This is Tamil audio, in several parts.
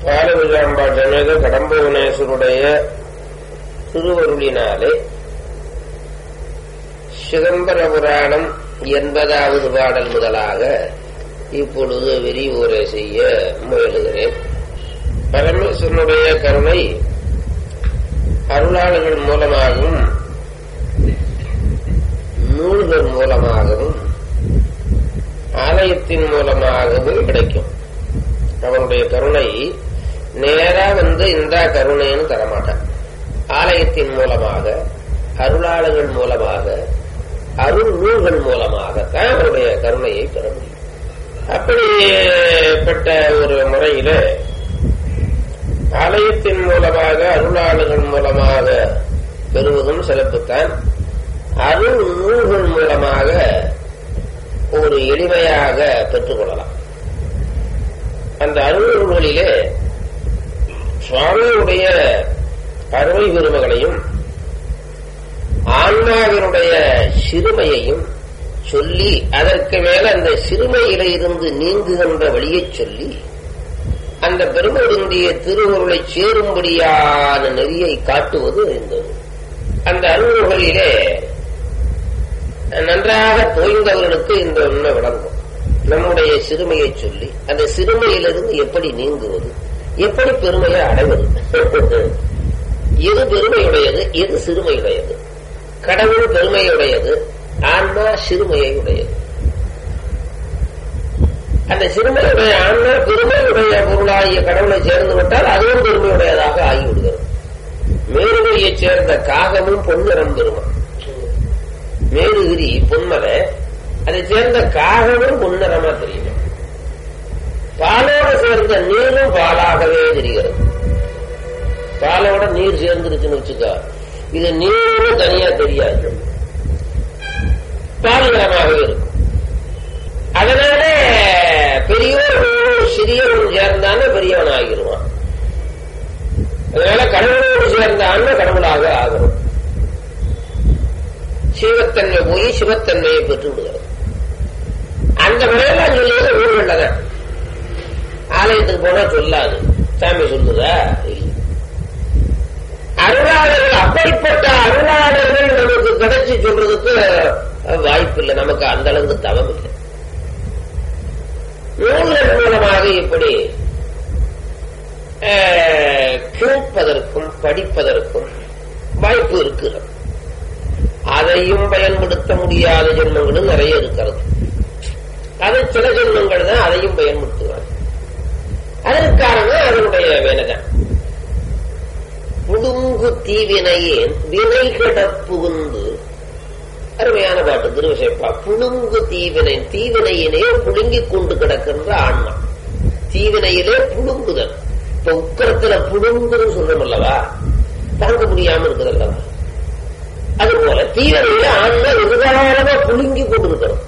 பாலவிஜாம்பாள் சமேத கடம்புவனேஸ்வருடைய திருவருளினாலே சிதம்பர புராணம் எண்பதாவது பாடல் முதலாக இப்பொழுது விரிவுரை செய்ய முயலுகிறேன் பரமேஸ்வரனுடைய கருணை அருளாளர்கள் மூலமாகவும் நூல்கள் மூலமாகவும் ஆலயத்தின் மூலமாகவும் கிடைக்கும் அவனுடைய கருணை நேரா வந்து இந்த கருணைன்னு தரமாட்டான் ஆலயத்தின் மூலமாக அருளாளர்கள் மூலமாக அருள் நூல்கள் மூலமாகத்தான் அவருடைய கருணையை பெற முடியும் அப்படிப்பட்ட ஒரு முறையில ஆலயத்தின் மூலமாக அருளாளர்கள் மூலமாக பெறுவதும் சிறப்புத்தான் அருள் நூல்கள் மூலமாக ஒரு எளிமையாக பெற்றுக்கொள்ளலாம் அந்த அருள் நூல்களிலே சுவாமியுடைய அருமை பெருமைகளையும் ஆன்மாவினுடைய சிறுமையையும் சொல்லி அதற்கு மேல அந்த சிறுமையில இருந்து நீங்குகின்ற வழியை சொல்லி அந்த பெருமருந்திய திருவுருளை சேரும்படியான நெறியை காட்டுவது இந்த அந்த அருள்களிலே நன்றாக தோய்ந்தவர்களுக்கு இந்த உண்மை விளங்கும் நம்முடைய சிறுமையை சொல்லி அந்த சிறுமையிலிருந்து எப்படி நீங்குவது எப்படி பெருமையை அடைவது எது பெருமையுடையது எது சிறுமையுடையது கடவுள் பெருமையுடையது ஆன்மா சிறுமையை உடையது அந்த சிறுமையுடைய ஆன்மா பெருமையுடைய பொருளாகிய கடவுளை சேர்ந்து விட்டால் அதுவும் பெருமையுடையதாக ஆகிவிடுகிறது மேருகையை சேர்ந்த காகமும் பொன்னிறம் பெருமா மேருகிரி பொன்மலை அதை சேர்ந்த காகமும் பொன்னிறமா தெரியும் பாலோட சேர்ந்த நீரும் பாலாகவே தெரிகிறது பாலோட நீர் சேர்ந்துருச்சுன்னு வச்சுக்கா இது நீரும் தனியா தெரியாது பாலிகரமாகவே இருக்கும் அதனால பெரியவன் சிறியவன் சேர்ந்தானே பெரியவன் ஆகிடுவான் அதனால கடவுளோடு சேர்ந்தான்னு கடவுளாக ஆகணும் சிவத்தன்மை போய் சிவத்தன்மையை பெற்று விடுகிறது அந்த முறையில சொல்லியது ஊர்கள்லதான் ஆலயத்துக்கு போனா சொல்லாது சாமி சொல்லுதா அருளாளர்கள் அப்படிப்பட்ட அருளாளர்கள் நமக்கு கிடைச்சி சொல்றதுக்கு வாய்ப்பு இல்லை நமக்கு அந்த அளவுக்கு தவம் இல்லை நூல்கள் மூலமாக இப்படி கேட்பதற்கும் படிப்பதற்கும் வாய்ப்பு இருக்கிறது அதையும் பயன்படுத்த முடியாத ஜென்மங்களும் நிறைய இருக்கிறது அது சில ஜென்மங்கள் தான் அதையும் பயன்படுத்துவாங்க அதற்கு காரணம் அதனுடைய வேலைதான் புடுங்கு தீவினையேன் வினை கெட புகுந்து அருமையான பாட்டு திருவிசைப்பா புழுங்கு தீவினை தீவினையிலே புழுங்கிக் கொண்டு கிடக்கின்ற ஆன்மா தீவினையிலே புழுங்குதல் இப்ப உக்கரத்துல புழுங்குன்னு சொல்றோம் அல்லவா தாங்க முடியாம இருக்குது அல்லவா அது போல தீவினையில ஆன்மா எதிர்காலமா புழுங்கி கொண்டு இருக்கிறோம்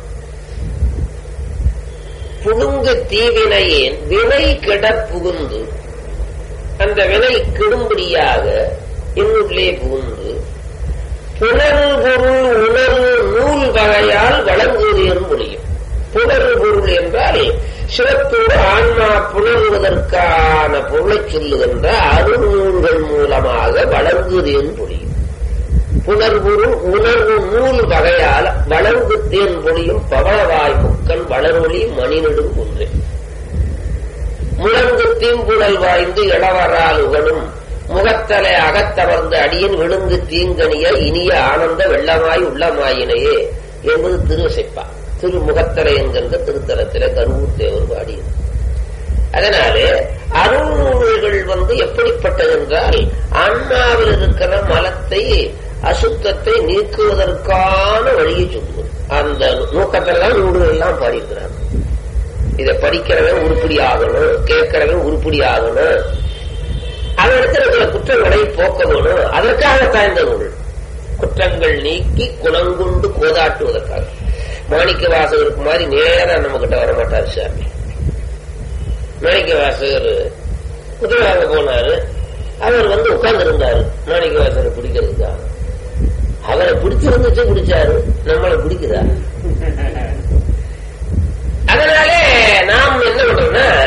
புழுங்கு தீவினையேன் வினை கெட புகுந்து அந்த வினை கெடும்படியாக என்னுள்ளே புகுந்து புணர்வு பொருள் உணர்வு நூல் வகையால் வழங்குவதேறும் முடியும் புணர்வு பொருள் என்றால் சிவத்தோடு ஆன்மா புணர்வதற்கான பொருளை சொல்லுகின்ற அருநூல்கள் மூலமாக வழங்குவதேன் பொழியும் புணர்வுருள் உணர்வு நூல் வகையால் வளர்ந்துத்தேன் பொழியும் பவளவாய் முக்கன் வளரொளி மணிநெடும் குன்று முழங்கு தீம்புழல் வாய்ந்து இளவரால் உகனும் முகத்தலை அகத்தமர்ந்த அடியின் விழுந்து தீங்கனிய இனிய ஆனந்த வெள்ளமாய் உள்ளமாயினையே என்பது திருவசைப்பா திருமுகத்தலை என்கின்ற திருத்தலத்தில கருவூர் தேவர் பாடியது அதனாலே அருள்நூல்கள் வந்து எப்படிப்பட்டது என்றால் ஆன்மாவில் இருக்கிற மலத்தை அசுத்தத்தை நீக்குவதற்கான வழியை சொல்லுவது அந்த நோக்கத்தில் தான் நூல்கள் எல்லாம் பாடியிருக்கிறாங்க இதை படிக்கிறவன் உருப்படி ஆகணும் கேட்கிறவன் உருப்படி ஆகணும் அதற்கு சில குற்றங்களை போக்க வேணும் அதற்காகத்தான் இந்த நூல் குற்றங்கள் நீக்கி குணங்கொண்டு கோதாட்டுவதற்காக மாணிக்க வாசகருக்கு மாதிரி நேரா நம்ம கிட்ட வரமாட்டார் சாமி மாணிக்க வாசகர் குதிரை போனாரு அவர் வந்து உட்கார்ந்து இருந்தாரு மாணிக்க வாசகரை பிடிக்கிறதுக்காக அவரை பிடிச்சிருந்துச்சு பிடிச்சாரு நம்மளை பிடிக்குதா அதனாலே நாம் என்ன பண்றோம்னா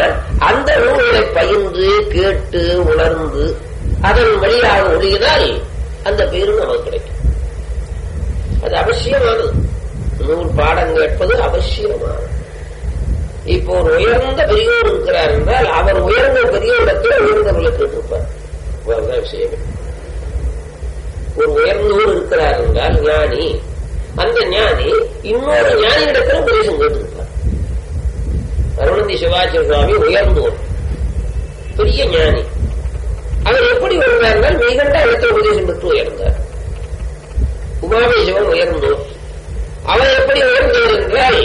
அந்த நூல்களை பயின்று கேட்டு உணர்ந்து அதன் வழியாக ஒழியினால் அந்த பேரு நமக்கு கிடைக்கும் அது அவசியமானது நூல் பாடம் கேட்பது அவசியமானது இப்போ ஒரு உயர்ந்த பெரியோர் இருக்கிறார் என்றால் அவர் உயர்ந்த பெரிய இடத்துல உயர்ந்தவர்களை கேட்டிருப்பார் அவ்வளவுதான் விஷயமே ஒரு உயர்ந்தோர் இருக்கிறார் என்றால் ஞானி அந்த ஞானி இன்னொரு ஞானி இடத்துல உபதேசம் கேட்டிருப்பார் அருணந்தி சிவாச்சாரிய சுவாமி உயர்ந்தோர் பெரிய ஞானி அவர் எப்படி உயர்ந்தார் மிகண்ட இடத்துல உபதேசம் பெற்று உயர்ந்தார் உமாவி சிவன் உயர்ந்தோர் அவர் எப்படி உயர்ந்தோர் என்றால்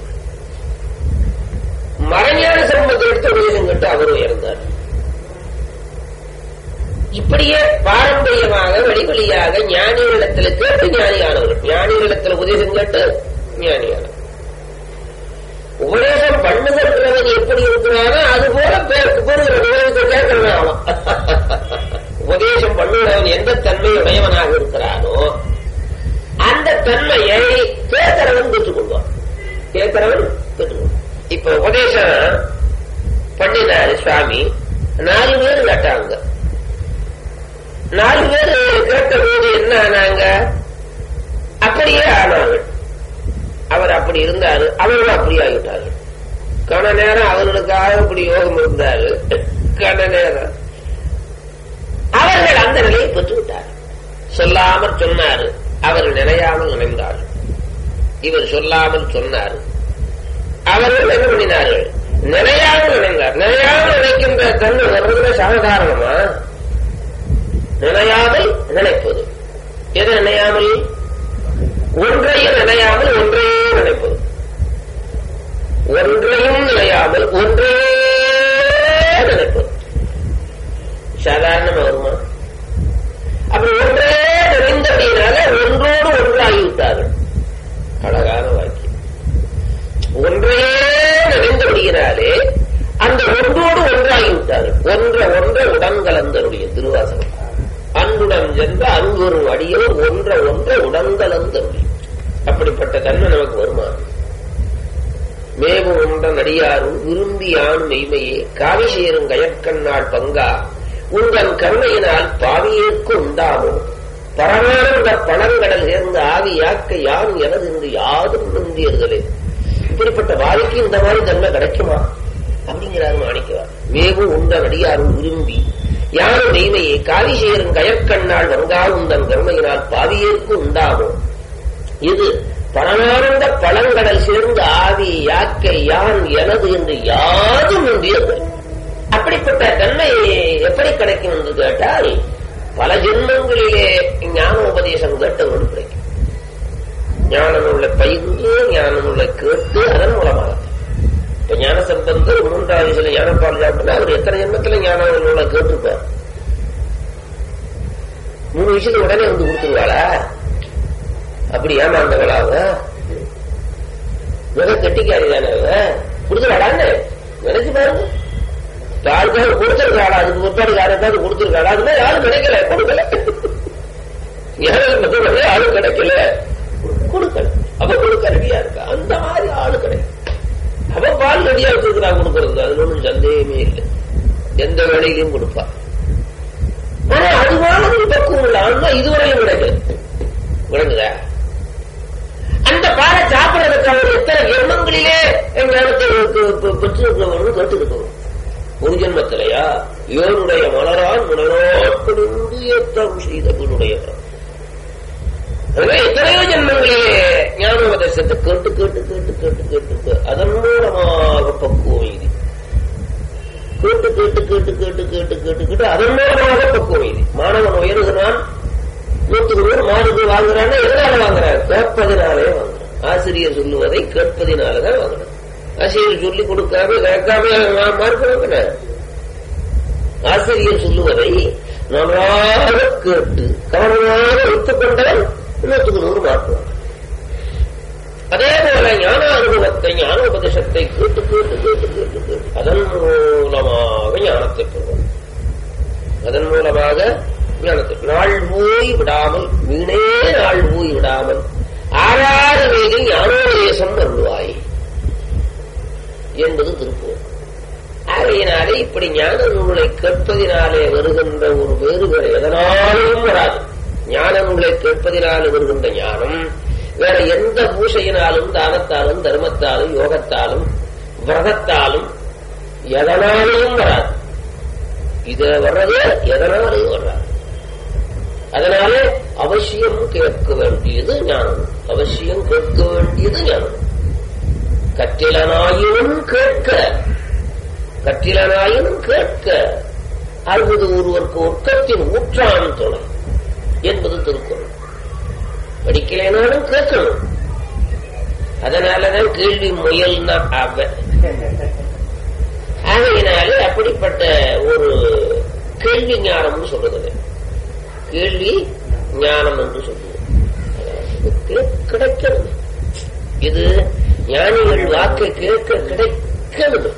மரஞான சம்பத்தை எடுத்து உபதேசம் கேட்டு அவர் உயர்ந்தார் இப்படியே பாரம்பரியமாக வெளிவழியாக ஞானிகளிடத்தில் கேட்டு ஞானியானவர்கள் ஞானிகளிடத்தில் உபதேசம் கேட்டு ஞானியானவர் உபதேசம் பண்ணுகிறவன் எப்படி இருக்கிறானோ அது போல பெறுகிற உபதேசத்தை கேட்கிறவன் அவன் உபதேசம் பண்ணுகிறவன் எந்த தன்மை உடையவனாக இருக்கிறானோ அந்த தன்மையை கேட்கிறவன் பெற்றுக்கொள்வான் கேட்கிறவன் பெற்றுக்கொள்வான் இப்ப உபதேசம் பண்ணினாரு சுவாமி நாலு பேர் கேட்டாங்க நாலு பேர் கேட்ட போது என்ன ஆனாங்க அப்படியே ஆனார்கள் அவர் அப்படி இருந்தாரு அவர்களும் அப்படி ஆகிவிட்டார்கள் கன நேரம் அவர்களுக்காக இப்படி யோகம் இருந்தாரு கன நேரம் அவர்கள் அந்த நிலையை பெற்று விட்டார்கள் சொல்லாமல் சொன்னாரு அவர் நினையாமல் நினைந்தார்கள் இவர் சொல்லாமல் சொன்னார் அவர்கள் என்ன பண்ணினார்கள் நினையாமல் நினைந்தார் நினையாமல் நினைக்கின்ற தன்மை வர்றதுல சாதாரணமா நினையாமல் நினைப்பது எது நினையாமல் ஒன்றையும் நினையாமல் ஒன்றையே நினைப்பது ஒன்றையும் நினையாமல் ஒன்றே நினைப்பது சாதாரணமா வருமா அப்படி ஒன்றே நிறைந்தபடியினால ஒன்றோடு ஒன்றாகிவிட்டார்கள் அழகான வாக்கியம் ஒன்றையே நிறைந்தபடியினாலே அந்த ஒன்றோடு ஒன்றாகிவிட்டார்கள் ஒன்ற ஒன்ற உடன் கலந்தருடைய திருவாசகம் அன்புடன் சென்ற அன்புறும் அடியில் ஒன்ற ஒன்ற உடன்கலந்தருடைய அப்படிப்பட்ட தன்மை நமக்கு வருமா மேவு உண்ட நடிகாரும் விரும்பி ஆண் மெய்மையே காவி சேரும் கயற்கண்ணாள் பங்கா உங்கள் கருணையினால் பாவியேற்கு உண்டாமோ பரமானந்த பணங்கடல் சேர்ந்த ஆவி யாக்க யான் எனது என்று யாரும் நம்பியர்களே இப்படிப்பட்ட வாரிக்கு இந்த மாதிரி தன்மை கிடைக்குமா அப்படிங்கிறாரு மாணிக்கிறார் மேவு உண்ட நடிகாரும் விரும்பி யாரும் மெய்மையை காவி சேரும் கயற்கண்ணாள் வங்கா உந்தன் கருணையினால் பாவியேற்கு உண்டாமோ இது பரமானந்த பழங்கடல் சேர்ந்து ஆவி யாக்கை யான் எனது என்று யாரும் நம்பியது அப்படிப்பட்ட தன்மை எப்படி கிடைக்கும் என்று கேட்டால் பல ஜென்மங்களிலே ஞான உபதேசம் கேட்டவர்கள் கிடைக்கும் ஞான நூலை பயிர்ந்து ஞான நூலை கேட்டு அதன் மூலமாக இப்ப ஞான சம்பந்தர் மூன்றாவது சில ஞானப்பால் சாப்பிட்டா அவர் எத்தனை ஜென்மத்துல ஞான நூலை கேட்டிருப்பார் மூணு விஷயத்துக்கு உடனே வந்து கொடுத்துருவாளா அப்படி ஏமாந்தவளாவ மிக கெட்டிக்காரி தானே கொடுத்துருவாளான்னு நினைச்சு பாருங்க யாருக்காவது கொடுத்திருக்காளா அதுக்கு முற்பாடு யாருக்காவது கொடுத்திருக்காளா அது மாதிரி யாரும் கிடைக்கல கொடுக்கல யாரும் யாரும் கிடைக்கல கொடுக்கல அவ கொடுக்க ரெடியா இருக்கா அந்த மாதிரி ஆளு கிடைக்கும் அவ பால் ரெடியா வச்சிருக்கிறா கொடுக்கறது அதுல ஒன்றும் சந்தேகமே இல்லை எந்த வேலையிலையும் கொடுப்பா ஆனா அது மாதிரி பக்குவம் இல்லை ஆனா இதுவரையும் கிடைக்கல விளங்குதா அந்த பாலை சாப்பிடறதுக்கு அவர் எத்தனை ஜென்மங்களிலே ஞானத்தை பெற்றிருக்கிறவர்கள் கேட்டிருக்கிறோம் ஒரு ஜென்மத்திலையா இவருடைய மலரால் மலராட்களிருந்து ஏற்றம் செய்த வீடுடையவர் எனவே எத்தனையோ ஜென்மங்களிலே ஞானோபதேசத்தை கேட்டு கேட்டு கேட்டு கேட்டு கேட்டு அதன் மூலமாக பக்குவம் இது கேட்டு கேட்டு கேட்டு கேட்டு கேட்டு கேட்டு கேட்டு அதன் மூலமாக பக்குவம் இது மாணவன் உயர்கிறான் நூற்றுக்கு நூறு மாறுது வாங்குறான்னா எதனால வாங்குறான் கேட்பதினாலே வாங்குறான் ஆசிரியர் சொல்லுவதை கேட்பதினாலதான் வாங்குறான் ஆசிரியர் சொல்லிக் கொடுக்காம கேட்காம மார்க்க ஆசிரியர் சொல்லுவதை நன்றாக கேட்டு கவனமாக வைத்துக் கொண்டவன் நூற்றுக்கு நூறு மாற்றுவான் அதே போல ஞான அனுபவத்தை ஞான உபதேசத்தை கேட்டு கேட்டு கேட்டு கேட்டு கேட்டு அதன் மூலமாக ஞானத்தை பெறுவான் அதன் மூலமாக ஞானத்தை நாள் போய் விடாமல் வீணே நாள் போய் விடாமல் ஆறாறு வேதில் ஞானோபதேசம் வருவாய் என்பது திருப்பூர் ஆகையினாலே இப்படி ஞான நூலை கேட்பதினாலே வருகின்ற ஒரு வேறுபாடு எதனாலும் வராது ஞான நூலை கேட்பதினாலே வருகின்ற ஞானம் வேற எந்த பூசையினாலும் தானத்தாலும் தர்மத்தாலும் யோகத்தாலும் விரதத்தாலும் எதனாலையும் வராது இது வர்றது எதனாலையும் வராது அதனால அவசியம் கேட்க வேண்டியது ஞானம் அவசியம் கேட்க வேண்டியது ஞானம் கற்றிலனாயினும் கேட்க கற்றிலனாயினும் கேட்க அறுபது ஒருவருக்கு ஒர்க்கத்தின் ஊற்றான் துணை என்பது திருக்குறள் படிக்கலைனாலும் கேட்கணும் அதனாலதான் கேள்வி முயல்னா அவ ஆகையினாலே அப்படிப்பட்ட ஒரு கேள்வி ஞானம்னு சொல்றது கேள்வி ஞானம் என்று சொல்லுவோம் கிடைக்கிறது இது ஞானிகள் வாக்கு கேட்க கிடைக்கிறது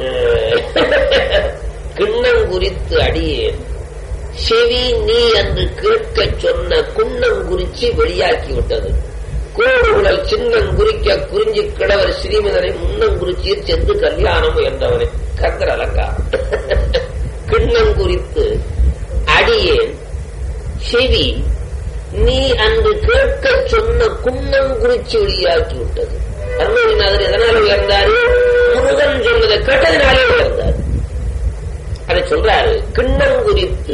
கிண்ணம் குறித்து அடியேன் செவி நீ என்று கேட்க சொன்ன குன்னம் குறிச்சி வெளியாக்கி விட்டது கோடுகுழல் சின்னம் குறிக்க குறிஞ்சி கிழவர் ஸ்ரீமதனை முன்னம் குறிச்சியில் சென்று கல்யாணம் என்றவனை கந்தர் அலங்காரம் கிண்ணம் குறித்து அடியேன் செவி நீ அன்று கேட்க சொன்ன குன்னம் குறிச்சி வெளியாக்கி விட்டது அருணகிரிநாதர் எதனால உயர்ந்தாரு முருகன் சொன்னதை கேட்டதினாலே உயர்ந்தார் அதை சொல்றாரு கிண்ணம் குறித்து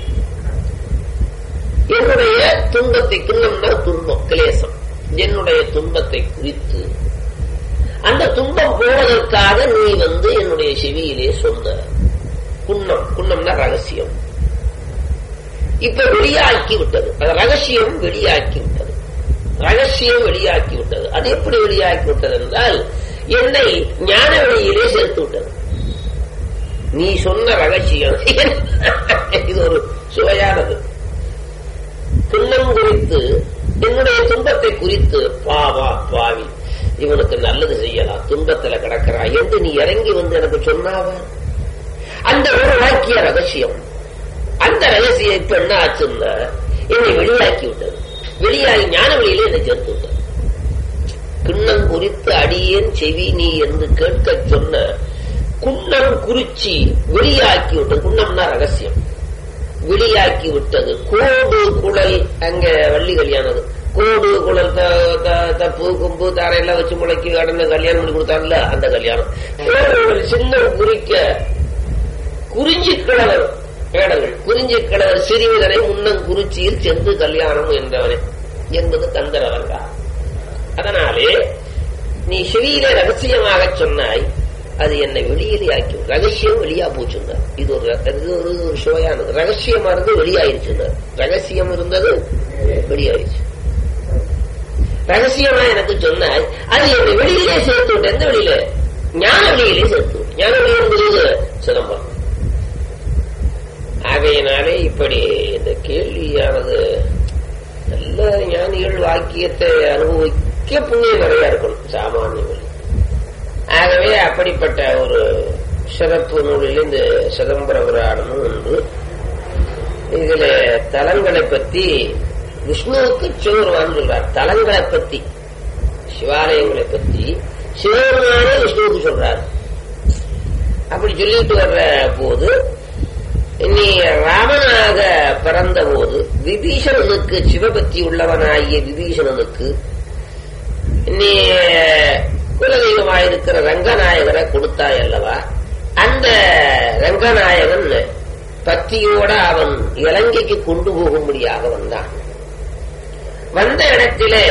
என்னுடைய துன்பத்தை கிண்ணம்னா துன்பம் கிளேசம் என்னுடைய துன்பத்தை குறித்து அந்த துன்பம் போவதற்காக நீ வந்து என்னுடைய செவியிலே சொன்ன குன்னம் குன்னம்னா ரகசியம் இப்ப வெளியாக்கி விட்டது அது ரகசியம் வெளியாக்கி விட்டது ரகசியம் வெளியாக்கி விட்டது அது எப்படி வெளியாக்கி விட்டது என்றால் என்னை ஞான வழியிலே சேர்த்து விட்டது நீ சொன்ன ரகசியம் இது ஒரு சுவையானது துன்பம் குறித்து என்னுடைய துன்பத்தை குறித்து பாவா பாவி இவனுக்கு நல்லது செய்யலாம் துன்பத்துல கிடக்கிறான் என்று நீ இறங்கி வந்து எனக்கு சொன்னாவ அந்த ஒரு வாக்கிய ரகசியம் அந்த ரகசியம் இப்ப என்ன ஆச்சுன்னா என்னை வெளியாக்கி விட்டது வெளியாகி ஞான வழியில என்னை சேர்த்து விட்டது கிண்ணம் குறித்து அடியேன் செவி நீ என்று கேட்க சொன்ன குன்னம் குறிச்சி வெளியாக்கி விட்டது குன்னம்னா ரகசியம் வெளியாக்கி விட்டது கோடு குழல் அங்க வள்ளி கல்யாணம் கோடு குழல் தப்பு கும்பு தாரையெல்லாம் வச்சு முளைக்கி கடந்த கல்யாணம் பண்ணி கொடுத்தாங்கல்ல அந்த கல்யாணம் சின்ன குறிக்க குறிஞ்சி கிழவர் வேடங்கள் குறிஞ்சி கிழவர் சிறுவிதனை முன்னம் குறிச்சியில் சென்று கல்யாணம் என்றவனே என்பது கந்தர் அவர்கள் அதனாலே நீ செவியிலே ரகசியமாக சொன்னாய் அது என்னை வெளியிலே ஆக்கி ரகசியம் வெளியா போச்சுங்க இது ஒரு இது ஒரு ஒரு சுவையானது ரகசியமா இருந்து வெளியாயிருச்சுங்க ரகசியம் இருந்தது வெளியாயிருச்சு ரகசியமா எனக்கு சொன்னாய் அது என்னை வெளியிலே சேர்த்து விட்டு எந்த வெளியில ஞான வெளியிலே சேர்த்து விட்டு ஞான வெளி என்பது சிதம்பரம் ஆகையினாலே இப்படி இந்த கேள்வியானது நல்ல ஞானிகள் வாக்கியத்தை அனுபவிக்க புண்ணியம் நிறைய இருக்கணும் சாமானியங்கள் ஆகவே அப்படிப்பட்ட ஒரு சிறப்பு நூலில் இந்த சிதம்பர புராணமும் உண்டு இதுல தலங்களை பத்தி விஷ்ணுவுக்கு சிவருமான் சொல்றார் தலங்களை பத்தி சிவாலயங்களை பத்தி சிவருமானே விஷ்ணுவுக்கு சொல்றார் அப்படி சொல்லிட்டு வர்ற போது நீ ராமனாக பிறந்த போது விபீஷணனுக்கு சிவபக்தி உள்ளவனாகிய விபீஷணனுக்கு நீ குலதெய்வமாயிருக்கிற ரங்கநாயகரை கொடுத்தாய் அல்லவா அந்த ரங்கநாயகன் பத்தியோட அவன் இலங்கைக்கு கொண்டு போகும்படியாக வந்தான் வந்த இடத்திலே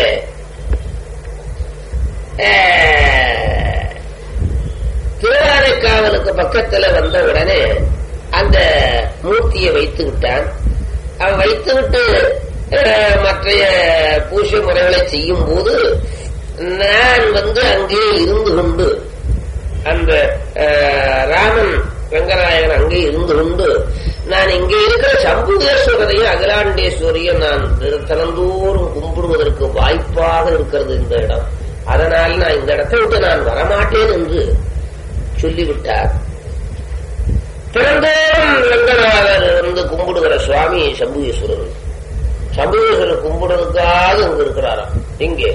திருவானைக்காவலுக்கு பக்கத்துல வந்த உடனே அந்த மூர்த்தியை வைத்து விட்டான் அவன் வைத்து விட்டு மற்றைய பூஜை முறைகளை செய்யும் போது நான் வந்து அங்கே இருந்து கொண்டு அந்த ராமன் ரங்கநாயகன் அங்கே இருந்து கொண்டு நான் இங்கே இருக்கிற சம்புகேஸ்வரரையும் அகிலாண்டேஸ்வரையும் நான் தினந்தோறும் கும்பிடுவதற்கு வாய்ப்பாக இருக்கிறது இந்த இடம் அதனால் நான் இந்த இடத்தை விட்டு நான் வரமாட்டேன் என்று சொல்லிவிட்டார் தினந்தோறும் ரங்கநாதர் வந்து கும்பிடுகிற சுவாமி சம்புகேஸ்வரர் சம்புகேஸ்வரர் கும்பிடுறதுக்காக இங்க இருக்கிறாராம் இங்கே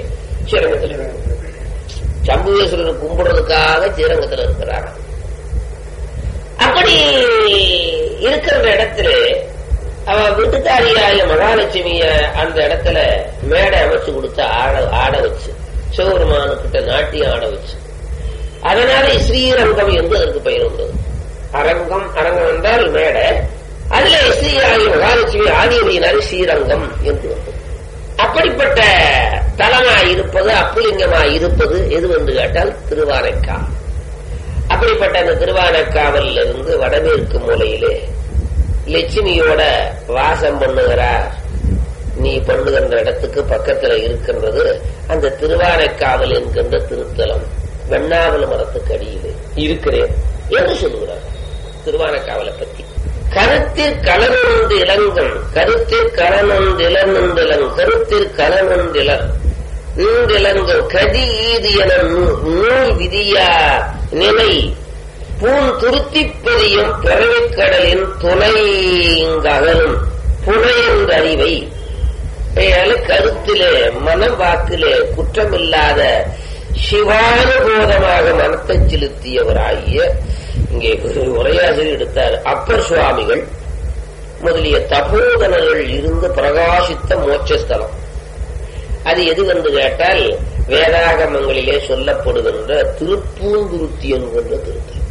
ஸ்ரீரங்கத்தில் சம்புகேஸ்வரர் கும்பிடுறதுக்காக ஸ்ரீரங்கத்தில் இருக்கிறாராம் அப்படி இருக்கிற இடத்துல அவ வீட்டுக்காரியாய மகாலட்சுமிய அந்த இடத்துல மேடை அமைச்சு கொடுத்து ஆட ஆட வச்சு சிவபெருமானுக்கிட்ட நாட்டியம் ஆட வச்சு அதனால ஸ்ரீரங்கம் என்று அதற்கு பெயர் வந்தது அரங்கம் அரங்கம் என்றால் மேடை அதுல ஸ்ரீயாகி மகாலட்சுமி ஆதியமையினாலே ஸ்ரீரங்கம் என்று வந்தது அப்படிப்பட்ட தலமாய் இருப்பது அப்புலிங்கமாய் இருப்பது எது என்று கேட்டால் திருவானைக்கா அப்படிப்பட்ட அந்த திருவானைக்காவலில் இருந்து வடமேற்கு மூலையிலே லட்சுமியோட வாசம் பண்ணுகிறார் நீ பண்ணுகின்ற இடத்துக்கு பக்கத்துல இருக்கின்றது அந்த திருவானைக்காவல் என்கின்ற திருத்தலம் வெண்ணாவல் மரத்துக்கு அடியிலே இருக்கிறேன் என்று சொல்லுகிறார் திருவானைக்காவலை பத்தி கருத்தில் கலனொன்று இளங்கம் கருத்தில் கலனொன்று இளநொன்றிலங் கருத்தில் கலனொன்றிலர் நீண்டிலங்கும் கதி ஈது என நூல் விதியா நிலை பூன் துருத்திப்பதியும் பிறவிக்கடலின் துணைங்ககலும் புனையென்ற அறிவை அயால கருத்திலே மனம் வாக்கிலே குற்றமில்லாத சிவானுபோதமாக மனத்தை செலுத்தியவராகிய இங்கே ஒரு உரையாசிரியர் எடுத்தார் அப்பர் சுவாமிகள் முதலிய தபோதனர்கள் இருந்து பிரகாசித்த மோட்சஸ்தலம் அது எது என்று கேட்டால் வேதாகமங்களிலே சொல்லப்படுகின்ற திருப்பூந்துருத்தி என்கின்ற திருத்தலம்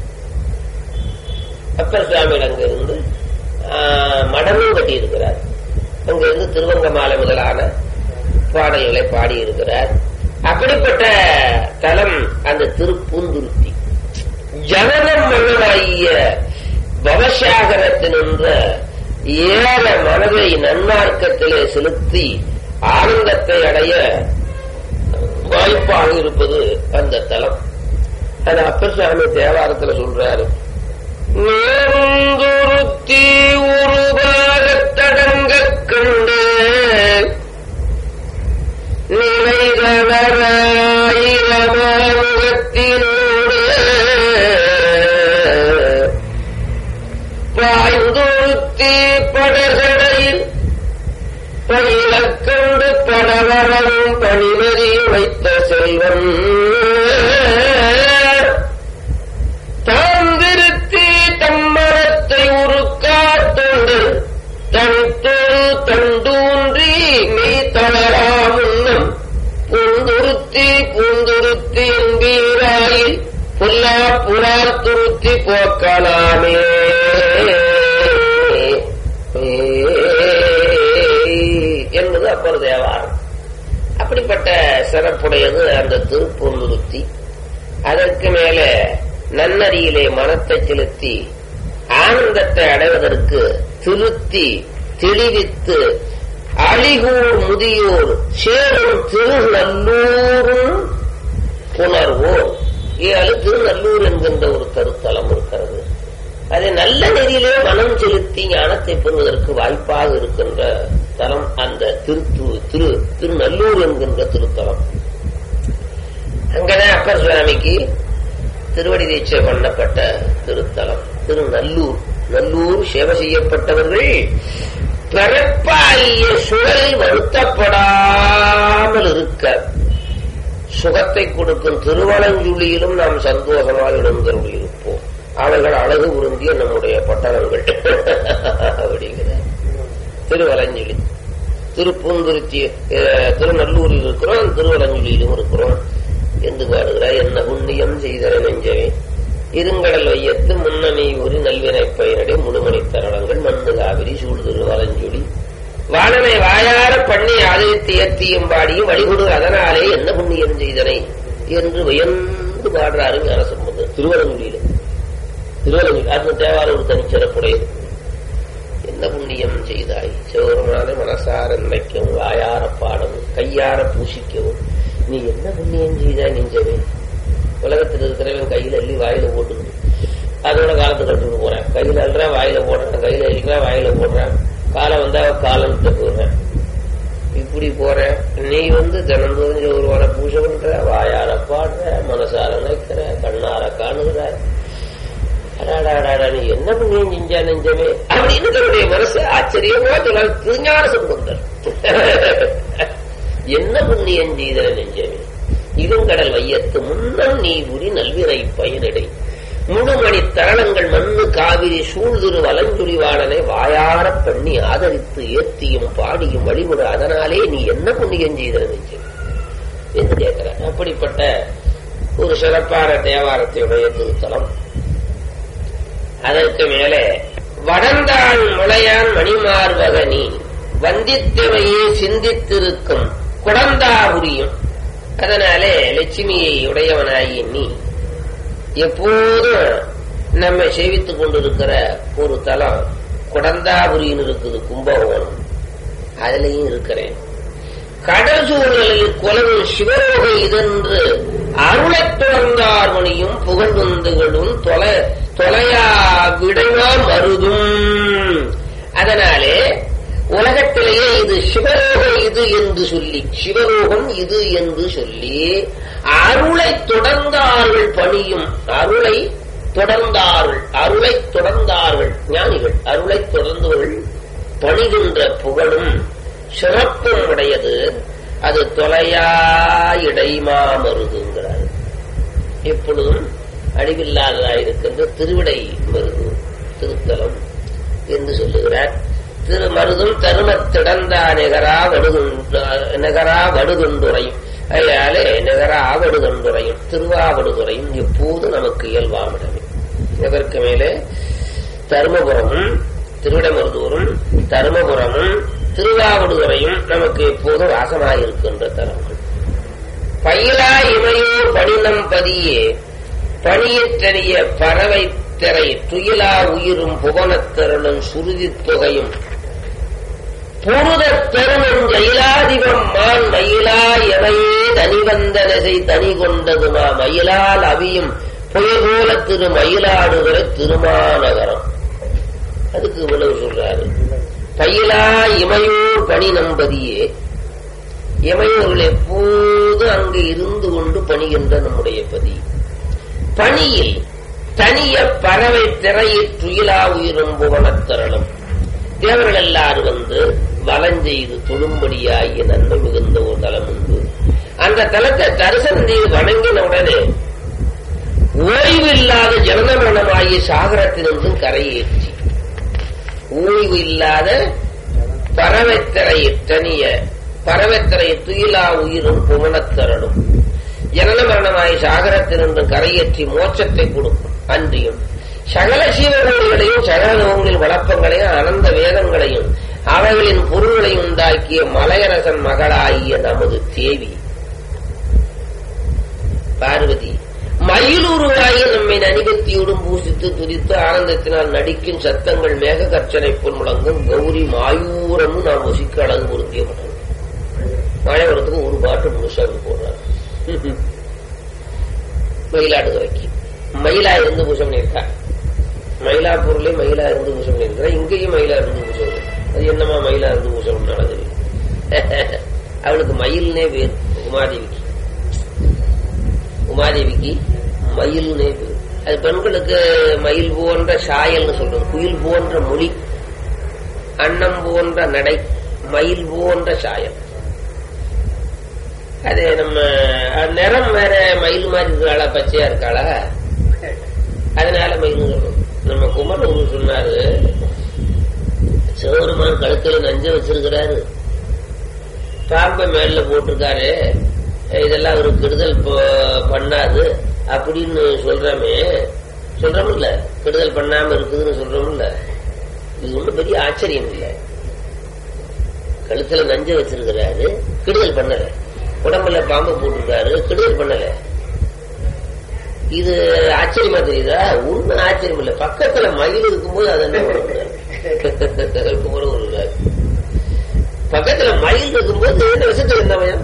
அப்பர் சுவாமிகள் அங்கிருந்து மடமும் கட்டியிருக்கிறார் அங்கிருந்து திருவங்கமாலை முதலான பாடல்களை பாடியிருக்கிறார் அப்படிப்பட்ட தலம் அந்த திருப்பூந்துருத்தி ஜனனம் மன்னனாகிய பவசாகரத்தினின்ற ஏற மனதை நன்மார்க்கத்திலே செலுத்தி ஆனந்தத்தை அடைய வாய்ப்பாக இருப்பது அந்த தலம் அது அப்பர் சுவாமி தேவாரத்துல சொல்றாரு நேர்ந்துருத்தி உருவாகத்தடங்க கண்டு நிலைகளராயிரமாமுகத்தினோடு பாய்ந்துருத்தி படகடையில் பயிலக்கண்டு படவரவும் பணிமதி வைத்த செல்வன் தாந்திருத்தி தம்மரத்தை உருக்காட்டுண்டு தனித்தொரு தண்டூன்றி நீ தளரா முன்னம் பூந்துருத்தி பூந்துருத்தி என்பீராயில் புல்லா புறார் துருத்தி போக்கலாமே என்பது அப்பர் தேவாரம் அப்படிப்பட்ட சிறப்புடையது அந்த திருப்பூந்துருத்தி அதற்கு மேல நன்னறியிலே மனத்தை செலுத்தி ஆனந்தத்தை அடைவதற்கு திருத்தி தெளிவித்து அழிகூர் முதியோர் சேரும் திருநல்லூரும் புணர்வோர் ஏழு திருநல்லூர் என்கின்ற ஒரு கருத்தலம் இருக்கிறது அதை நல்ல நெறியிலே மனம் செலுத்தி ஞானத்தை பெறுவதற்கு வாய்ப்பாக இருக்கின்ற தலம் அந்த திருத்து திரு திருநல்லூர் என்கின்ற திருத்தலம் அங்கதான் அப்பர் சுவாமிக்கு திருவடி தீட்சை பண்ணப்பட்ட திருத்தலம் திருநல்லூர் நல்லூர் சேவை செய்யப்பட்டவர்கள் பிறப்பாகிய சுழல் வருத்தப்படாமல் இருக்க சுகத்தை கொடுக்கும் திருவளஞ்சுழியிலும் நாம் சந்தோஷமாக எழுந்தருள் இருப்போம் அவர்கள் அழகு உருந்திய நம்முடைய பட்டணங்கள் அப்படிங்கிறார் திருவலஞ்சுழி திருப்பூந்துருச்சி திருநல்லூரில் இருக்கிறோம் திருவலஞ்சுழியிலும் இருக்கிறோம் என்று பாடுகிறார் என்ன புண்ணியம் செய்தன நெஞ்சவே இருங்கடல் வையத்து முன்னணி ஊரி நல்வினை பயிரடை முழுமணி தரணங்கள் மண்ணு காவிரி சூழ்திரு வலஞ்சுடி வானனை வாயார பண்ணி ஆதரித்து ஏத்தியும் பாடியும் வழிகொடு அதனாலே என்ன புண்ணியம் செய்தனை என்று வியந்து பாடுறாரு ஞானசம்பந்தர் திருவரங்குடியில திருவரங்குடி அது தேவார ஒரு தனிச்சிறப்புடையது என்ன புண்ணியம் செய்தாய் சிவபெருமானை மனசார நினைக்கவும் வாயார பாடவும் கையார பூசிக்கவும் நீ என்ன புண்ணியம் செய்தாய் நெஞ்சவே உலகத்தில் இருக்கிறவன் கையில அள்ளி வாயில போட்டுக்கணும் அதோட காலத்தை கழிச்சுட்டு போறேன் கையில அல்றேன் வாயில போடுறேன் கையில அழிக்கிறேன் வாயில போடுறேன் காலம் வந்தா காலம்ட்டு போடுறேன் இப்படி போற நீ வந்து தினந்தோறும் ஒரு வார பூஜை பண்ற வாயார பாடுற மனசார நினைக்கிற கண்ணார காணுகிற அடாடாடா நீ என்ன புண்ணியம் செஞ்சா நெஞ்சமே அப்படின்னு தன்னுடைய மனசு ஆச்சரியமா சொன்னால் திருஞான சம்பந்தர் என்ன புண்ணியம் செய்த நெஞ்சமே இருங்கடல் வையத்து முன்னம் நீ உரி நல்வினை பயனடை முழுமணி தரணங்கள் மண்ணு காவிரி சூழ்திரு வலஞ்சுரிவாளனை வாயாரப் பண்ணி ஆதரித்து ஏத்தியும் பாடியும் வழிமுறை அதனாலே நீ என்ன புண்ணியம் செய்த நெஞ்சு என்று கேட்கிறார் அப்படிப்பட்ட ஒரு சிறப்பான தேவாரத்தையுடைய திருத்தலம் அதற்கு மேலே வடந்தான் முளையான் மணிமார்வகனி வந்தித்தவையே சிந்தித்திருக்கும் குடந்தாபுரியும் அதனாலே லட்சுமியை உடையவனாகி நீ எப்போதும் நம்மை சேவித்துக் கொண்டிருக்கிற ஒரு தலம் குடந்தாபுரின்னு இருக்குது கும்பகோணம் அதுலயும் இருக்கிறேன் கடல் சூழலில் குலவும் சிவரோகை இதென்று அருளைத் தொடர்ந்தார் மணியும் புகழ்ந்துகளும் தொலை தொலையா விடைவா மருதும் அதனாலே உலகத்திலேயே இது சிவரோகம் இது என்று சொல்லி சிவரோகம் இது என்று சொல்லி அருளை தொடர்ந்தார்கள் பணியும் அருளை தொடர்ந்தார்கள் அருளை தொடர்ந்தார்கள் ஞானிகள் அருளை தொடர்ந்தவர்கள் பணிகின்ற புகழும் சிறப்பும் உடையது அது தொலையா இடைமா மருதுங்கிறார் எப்பொழுதும் அழிவில்லாததாயிருக்கின்ற திருவிடை மருது திருத்தலம் என்று சொல்லுகிறார் திருமருதும் தருமத்திடந்தா நிகரா வடுகுண்டு நிகரா வடுகுண்டுரையும் அதனாலே நிகரா வடுகுண்டுரையும் திருவாவடுதுறையும் எப்போது நமக்கு இயல்பாமிடமே இதற்கு மேலே தருமபுரமும் திருவிடமருதூரும் தருமபுரமும் திருவாவடுதுறையும் நமக்கு எப்போதும் வாசமாயிருக்கின்ற தலங்கள் பயிலா இமையோர் பணினம் பதியே பணியற்றறிய பறவை திரை துயிலா உயிரும் புவனத்திரளும் சுருதி தொகையும் புருதத் பெருமன் ஜெயிலாதிபம் மான் மயிலா எவையே தனிவந்தனசை தனி கொண்டதுமா மயிலால் அவியும் புயகோல திரு மயிலாடுகிற திருமாநகரம் அதுக்கு இவ்வளவு சொல்றாரு பயிலா இமையோர் பணி நம்பதியே இமையோர்கள் எப்போது அங்கு இருந்து கொண்டு பணிகின்ற நம்முடைய பதி பணியில் தனிய பறவை திரையில் துயிலா உயிரும் புவனத்தரணும் தேவர்கள் எல்லாரும் வந்து வலஞ்செய்து தொழும்படியாகிய நன்மை மிகுந்த ஒரு தலம் உண்டு அந்த தலத்தை தரிசனம் செய்து வணங்கின உடனே ஓய்வு இல்லாத ஜனனமரணமாகிய சாகரத்தினின்றும் கரையேற்றி ஓய்வு இல்லாத பறவைத்திரை தனிய பறவைத்திரை துயிலா உயிரும் புவனத்தரணும் ஜனன மரணமாய் சாகரத்தினின்று கரையேற்றி மோட்சத்தை கொடுக்கும் அன்றியும் சகல சீவகங்களையும் சகல லோகங்களின் வளப்பங்களையும் அனந்த வேதங்களையும் அவைகளின் பொருள்களையும் உண்டாக்கிய மலையரசன் மகளாகிய நமது தேவி பார்வதி மயிலுருவாகி நம்மை நனிகத்தியோடும் பூசித்து துதித்து ஆனந்தத்தினால் நடிக்கும் சத்தங்கள் மேக கர்ச்சனை பொன் முழங்கும் கௌரி மாயூரமும் நாம் வசிக்க அழகு பொருந்திய மனம் மழை வரத்துக்கு ஒரு பாட்டு முழுசாக போடுறாரு மயிலாடுதுறைக்கு மயிலா இருந்து பூஜை பண்ணியிருக்கா மயிலாப்பூர்லயே மயிலா இருந்து பூஜை பண்ணியிருக்கிறா இங்கேயும் மயிலா இருந்து பூஜை பண்ணிருக்கா. அது என்னமா மயிலா இருந்து பூஜை பண்ணாலும் தெரியும் அவளுக்கு மயில்னே பேர் உமாதேவிக்கு உமாதேவிக்கு மயில்னே பேர் அது பெண்களுக்கு மயில் போன்ற சாயல்னு சொல்றது குயில் போன்ற மொழி அன்னம் போன்ற நடை மயில் போன்ற சாயல் அது நம்ம அது நிறம் வேற மயில் மாதிரி இருக்காளா பச்சையா இருக்காளா அதனால மயில் சொல்றோம் நம்ம குமரன் சொன்னாரு சிவபெருமான் கழுத்துல நஞ்ச வச்சிருக்கிறாரு பாம்பை மேல போட்டிருக்காரு இதெல்லாம் ஒரு கெடுதல் ப- பண்ணாது அப்படின்னு சொல்றோமே சொல்றோம்ல கெடுதல் பண்ணாம இருக்குதுன்னு சொல்றோம்ல இது ஒண்ணும் பெரிய ஆச்சரியம் இல்லை கழுத்துல நஞ்ச வச்சிருக்கிறாரு கெடுதல் பண்ணல உடம்புல பாம்பு போட்டிருக்காரு கெடுதல் பண்ணல இது ஆச்சரியமா தெரியுதா ஒண்ணும் ஆச்சரியம் இல்ல பக்கத்துல மயில் இருக்கும்போது அது என்ன பண்ணுறாரு குமரன் ஒரு பக்கத்துல மயில் இருக்கும்போது என்ன விஷயத்துல என்ன பயம்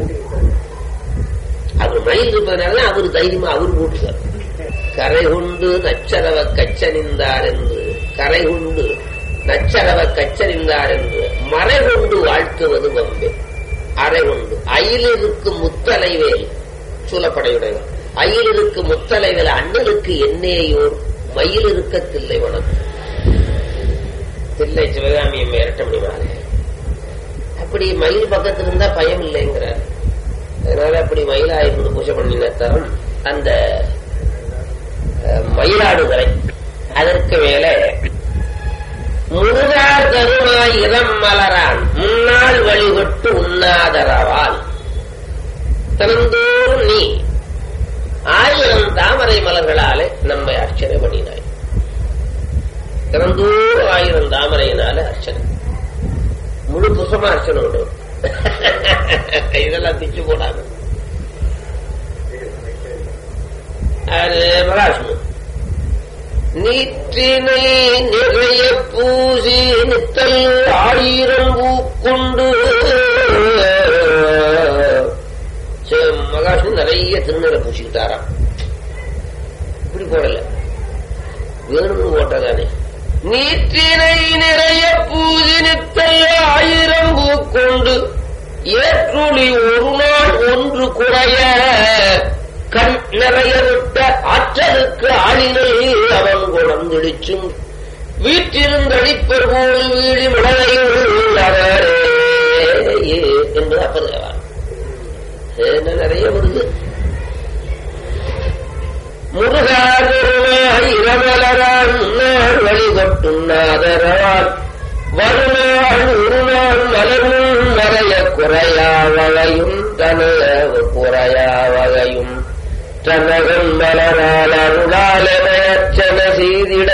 அவர் மயில் இருப்பதனால அவர் தைரியமா அவர் போட்டுக்கார் கரை கொண்டு நச்சரவ கச்சனிந்தார் என்று கரை கொண்டு நச்சரவ கச்சனிந்தார் என்று மறை கொண்டு வாழ்த்துவது வம்பே அறை கொண்டு அயிலிருக்கு முத்தலைவேல் சூலப்படையுடையவர் அயிலிருக்கு முத்தலைவேல் அண்ணலுக்கு என்னேயோர் மயில் இருக்க தில்லை வணக்கம் தில்லை சிவகாமியை மிரட்ட முடியுமா அப்படி மயில் பக்கத்துல இருந்தா பயம் இல்லைங்கிறார் அதனால அப்படி மயிலா இருந்து பூஜை பண்ணின தரம் அந்த அஹ், மயிலாடுதுறை அதற்கு மேலே முருகார் தருமாய் இளம் மலரான் முன்னாள் வழிபட்டு உண்ணாதரவால் திறந்தோறும் நீ ஆயிரம் தாமரை மலர்களாலே நம்மை அர்ச்சனை பண்ணினாய் திறந்தோறும் ஆயிரம் தாமரையினால அர்ச்சனை முழு புசமா அர்ச்சனை உண்டு இதெல்லாம் பிச்சு போடாங்க அது மகாவிஷ்ணு நீற்றினை நிறைய பூசி நித்தல் ஆயிரம் பூக்கொண்டு மகாவிஷ்ணு நிறைய திருநீரை பூசிக்கிட்டாராம் இப்படி போடல வேணும்னு போட்டதானே நீற்றினை நிறைய பூசி நித்தல் ஆயிரம் பூக்கொண்டு ஏற்றுளி ஒரு நாள் ஒன்று குறைய கண் நிறைய விட்ட ஆற்றலுக்கு ஆளினை அவன் குணந்திடிச்சும் வீட்டிருந்தடிப்பர் போல் வீடி விடலையில் என்று அப்பதான் என்ன நிறைய வருது முருகாதருமாய் இரவலரான் நாள் வழிபட்டும் நாதரவான் வருநாள் ஒரு நாள் மலரும் மறைய குறையாவகையும் தனைய குறையாவகையும் தனகன் மலரால் அருளாலமயச்சன செய்திட